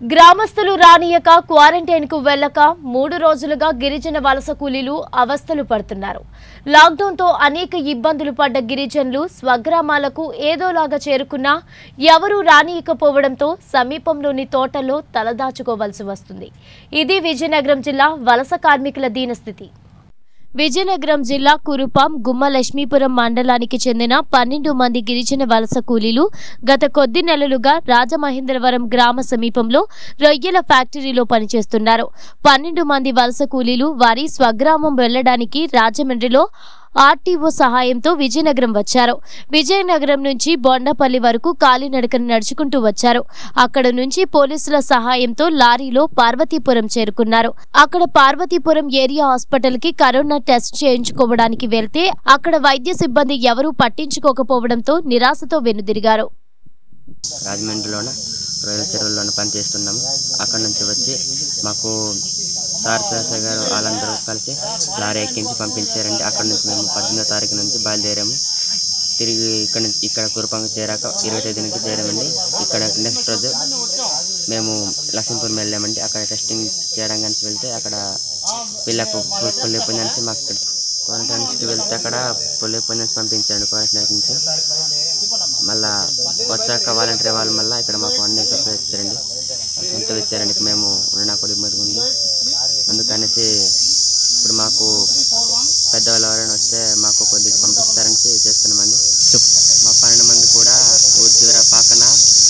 గ్రామస్తులు రానియక క్వారంటైన్ కు వెళ్లక మూడు రోజులుగా గిరిజన వలస కూలీలు అవస్థలు పడుతున్నారు లాక్డౌన్తో అనేక ఇబ్బందులు పడ్డ గిరిజనులు స్వగ్రామాలకు ఏదోలాగా చేరుకున్నా ఎవరూ రానియకపోవడంతో సమీపంలోని తోటల్లో తలదాచుకోవలసి వస్తుంది ఇది విజయనగరం జిల్లా వలస కార్మికుల దీనస్థితి విజయనగరం జిల్లా కురుపాం గుమ్మ లక్ష్మీపురం మండలానికి చెందిన పన్నెండు మంది గిరిజన వలస కూలీలు గత కొద్ది నెలలుగా రాజమహేంద్రవరం గ్రామ సమీపంలో రొయ్యల ఫ్యాక్టరీలో పనిచేస్తున్నారు పన్నెండు మంది వలస కూలీలు వారి స్వగ్రామం వెళ్లడానికి రాజమండ్రిలో ఆర్టీఓ సహాయంతో విజయనగరం వచ్చారు విజయనగరం నుంచి బొండపల్లి వరకు కాలినడకన నడుచుకుంటూ వచ్చారు అక్కడ నుంచి పోలీసుల సహాయంతో లారీలో పార్వతీపురం చేరుకున్నారు అక్కడ పార్వతీపురం ఏరియా హాస్పిటల్ కి కరోనా టెస్ట్ చేయించుకోవడానికి వెళ్తే అక్కడ వైద్య సిబ్బంది ఎవరూ పట్టించుకోకపోవడంతో నిరాశతో వెనుదిరిగారు రాజమండ్రిలోన రొయ్యల చెరువుల్లోన పనిచేస్తున్నాము అక్కడ నుంచి వచ్చి మాకు సార్ శాస్త్రి గారు వాళ్ళందరూ కలిసి లారీ ఎక్కించి పంపించారండి అక్కడ నుంచి మేము పద్దెనిమిదో తారీఖు నుంచి బయలుదేరాము తిరిగి ఇక్కడ నుంచి ఇక్కడ కురుపంగా చేరాక ఇరవై తేదీనికి చేరామండి ఇక్కడ నెక్స్ట్ రోజు మేము లక్ష్మీపురం వెళ్ళామండి అక్కడ టెస్టింగ్ చేయడానికి వెళ్తే అక్కడ వీళ్ళకు పొల్లిపోయిందని మాకు ఇక్కడ క్వారంటైన్స్కి వెళ్తే అక్కడ పొల్లిపోయిందని పంపించారండి క్వారంటైన్ నుంచి మళ్ళా వచ్చాక వాలంటీర్ వాళ్ళు మళ్ళీ ఇక్కడ మాకు అన్ని సప్లై ఇచ్చారండి సొంత ఇచ్చారండి మేము ఉండడానికి కూడా ఇబ్బంది ఉంది అందుకనేసి ఇప్పుడు మాకు పెద్దవాళ్ళు ఎవరైనా వస్తే మాకు కొద్దిగా పంపిస్తారని చేస్తున్నామండి మా పన్నెండు మంది కూడా ఊరి చివర పాకన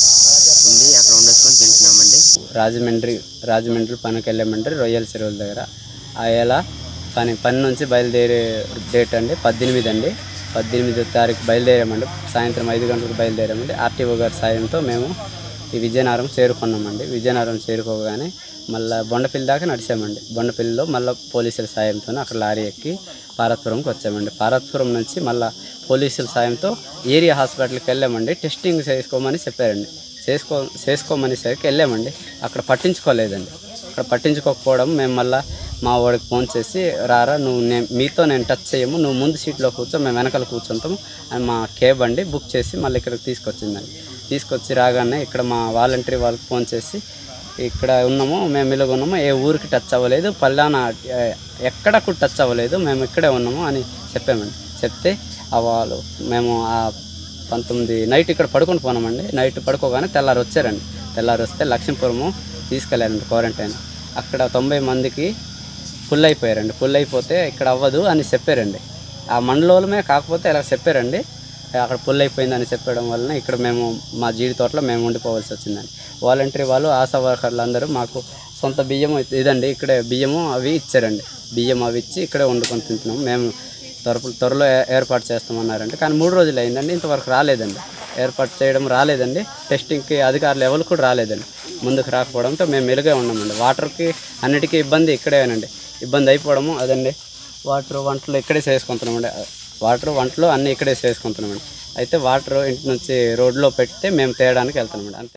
ఉంది అక్కడ ఉండేసుకొని తింటున్నామండి రాజమండ్రి రాజమండ్రి పనికి వెళ్ళామంటే రొయ్యల చెరువుల దగ్గర అయ్యేలా పని పని నుంచి బయలుదేరే డేట్ అండి పద్దెనిమిది అండి పద్దెనిమిదో తారీఖు బయలుదేరామండి సాయంత్రం ఐదు గంటలకు బయలుదేరామండి ఆర్టీఓ గారి సాయంతో మేము ఈ విజయనగరం చేరుకున్నామండి విజయనగరం చేరుకోగానే మళ్ళీ బొండపల్లి దాకా నడిచామండి బొండపల్లిలో మళ్ళీ పోలీసుల సాయంతో అక్కడ లారీ ఎక్కి పార్వతపురంకి వచ్చామండి పార్వతపురం నుంచి మళ్ళీ పోలీసుల సాయంతో ఏరియా హాస్పిటల్కి వెళ్ళామండి టెస్టింగ్ చేసుకోమని చెప్పారండి చేసుకో చేసుకోమని సరికి వెళ్ళామండి అక్కడ పట్టించుకోలేదండి అక్కడ పట్టించుకోకపోవడం మేము మళ్ళీ మా వాడికి ఫోన్ చేసి రారా నువ్వు నేను మీతో నేను టచ్ చేయము నువ్వు ముందు సీట్లో కూర్చో మేము వెనకాల కూర్చుంటాము అని మా కేబ్ అండి బుక్ చేసి మళ్ళీ ఇక్కడికి తీసుకొచ్చిందండి తీసుకొచ్చి రాగానే ఇక్కడ మా వాలంటరీ వాళ్ళకి ఫోన్ చేసి ఇక్కడ ఉన్నాము మేము ఇలాగ ఉన్నాము ఏ ఊరికి టచ్ అవ్వలేదు పల్లాన ఎక్కడ కూడా టచ్ అవ్వలేదు మేము ఇక్కడే ఉన్నాము అని చెప్పామండి చెప్తే ఆ వాళ్ళు మేము ఆ పంతొమ్మిది నైట్ ఇక్కడ పడుకొని పోనామండి నైట్ పడుకోగానే తెల్లారి వచ్చారండి తెల్లారి వస్తే లక్ష్మీపురము తీసుకెళ్ళారండి క్వారంటైన్ అక్కడ తొంభై మందికి ఫుల్ అయిపోయారండి ఫుల్ అయిపోతే ఇక్కడ అవ్వదు అని చెప్పారండి ఆ మండలంలోనే కాకపోతే ఇలా చెప్పారండి అక్కడ ఫుల్ అయిపోయిందని చెప్పడం వలన ఇక్కడ మేము మా జీడి తోటలో మేము ఉండిపోవాల్సి వచ్చిందండి వాలంటరీ వాళ్ళు ఆశా వర్కర్లు అందరూ మాకు సొంత బియ్యం ఇదండి ఇక్కడే బియ్యము అవి ఇచ్చారండి బియ్యం అవి ఇచ్చి ఇక్కడే వండుకొని తింటున్నాం మేము త్వరపు త్వరలో ఏ- ఏర్పాటు చేస్తామన్నారండి కానీ మూడు రోజులు అయిందండి ఇంతవరకు రాలేదండి ఏర్పాటు చేయడం రాలేదండి టెస్టింగ్కి అధికారులు ఎవరు కూడా రాలేదండి ముందుకు రాకపోవడంతో మేము మెలుగే ఉన్నామండి వాటర్కి అన్నిటికీ ఇబ్బంది ఇక్కడేనండి ఇబ్బంది అయిపోవడము అదండి వాటర్ వంటలు ఇక్కడే చేసుకుంటున్నామండి వాటర్ వంటలు అన్నీ ఇక్కడే చేసుకుంటున్నామండి అయితే వాటర్ ఇంటి నుంచి రోడ్లో పెడితే మేము తేయడానికి వెళ్తున్నామండి అంతే